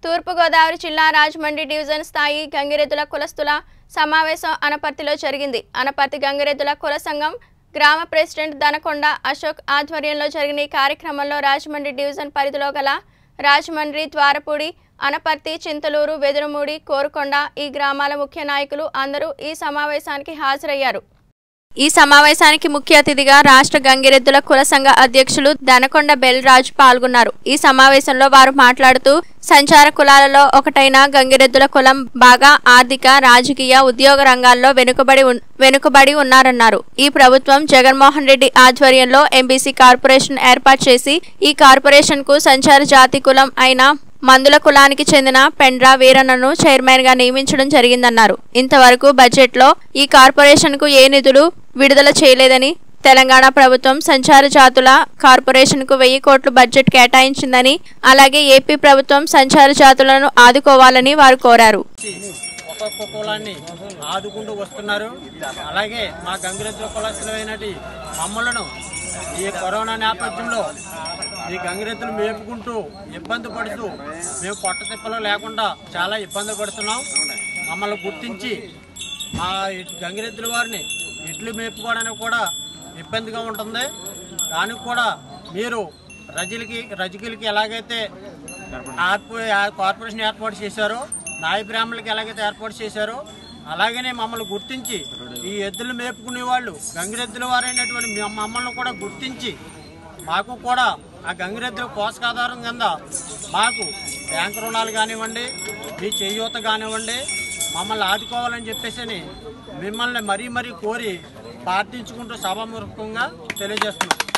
తూర్పుగోదావరి జిల్లా రాజమండ్రి డివిజన్ స్థాయి గంగిరెద్దుల కులస్తుల సమావేశం అనపర్తిలో జరిగింది అనపర్తి గంగిరెద్దుల కుల సంఘం గ్రామ ప్రెసిడెంట్ దనకొండ అశోక్ ఆధ్వర్యంలో జరిగిన ఈ కార్యక్రమంలో రాజమండ్రి డివిజన్ పరిధిలో గల రాజమండ్రి ద్వారపూడి అనపర్తి చింతలూరు వెదురుమూడి కోరుకొండ ఈ గ్రామాల ముఖ్య నాయకులు అందరూ ఈ సమావేశానికి హాజరయ్యారు ఈ సమావేశానికి ముఖ్య అతిథిగా రాష్ట్ర గంగిరెద్దుల కుల సంఘ అధ్యక్షులు దనకొండ బెల్రాజు పాల్గొన్నారు ఈ సమావేశంలో వారు మాట్లాడుతూ సంచార కులాలలో ఒకటైన గంగిరెద్దుల కులం బాగా ఆర్థిక రాజకీయ ఉద్యోగ రంగాల్లో వెనుకబడి ఉన్- వెనుకబడి ఉన్నారన్నారు ఈ ప్రభుత్వం జగన్మోహన్ రెడ్డి ఆధ్వర్యంలో ఎంబీసీ కార్పొరేషన్ ఏర్పాటు చేసి ఈ కార్పొరేషన్ కు సంచార జాతి కులం అయిన మందుల కులానికి చెందిన పెండ్రా వీరన్నను చైర్మన్ గా నియమించడం జరిగిందన్నారు ఇంతవరకు బడ్జెట్ లో ఈ కార్పొరేషన్ కు ఏ నిధులు విడుదల చేయలేదని తెలంగాణ ప్రభుత్వం సంచార జాతుల కార్పొరేషన్ కు వెయ్యి కోట్లు బడ్జెట్ కేటాయించిందని అలాగే ఏపీ ప్రభుత్వం సంచార జాతులను ఆదుకోవాలని వారు కోరారు ఒక్కొక్క కులాన్ని ఆదుకుంటూ వస్తున్నారు అలాగే మా గంగిరెద్దుల కులస్తులైనటి మమ్మలను ఈ కరోనా నేపథ్యంలో ఈ గంగిరెద్దులు మేపుకుంటూ ఇబ్బంది పడుతూ మేము పొట్ట తిప్పలు లేకుండా చాలా ఇబ్బంది పడుతున్నాం మమ్మల్ని గుర్తించి మా ఈ గంగిరెద్దుల వారిని ఇడ్లు మేపుకోవడానికి కూడా ఇబ్బందిగా ఉంటుంది దానికి కూడా మీరు రజలకి రజకులకి ఎలాగైతే ఆర్ప- ఆ కార్పొరేషన్ ఏర్పాటు చేశారో నాయ బ్రాహ్మణులకి ఎలాగైతే ఏర్పాటు చేశారో అలాగనే మమ్మల్ని గుర్తించి ఈ ఎద్దులు మేపుకునే వాళ్ళు గంగిరెద్దుల వారైనటువంటి మీ- మమ్మల్ని కూడా గుర్తించి మాకు కూడా ఆ గంగిరెద్దుల పోషకాధారం కింద మాకు బ్యాంకు రుణాలు కానివ్వండి మీ చేయూత కానివ్వండి మమ్మల్ని ఆదుకోవాలని చెప్పేసి మిమ్మల్ని మరీ మరీ కోరి ప్రార్థించుకుంటూ సభాముఖంగా తెలియజేస్తున్నాం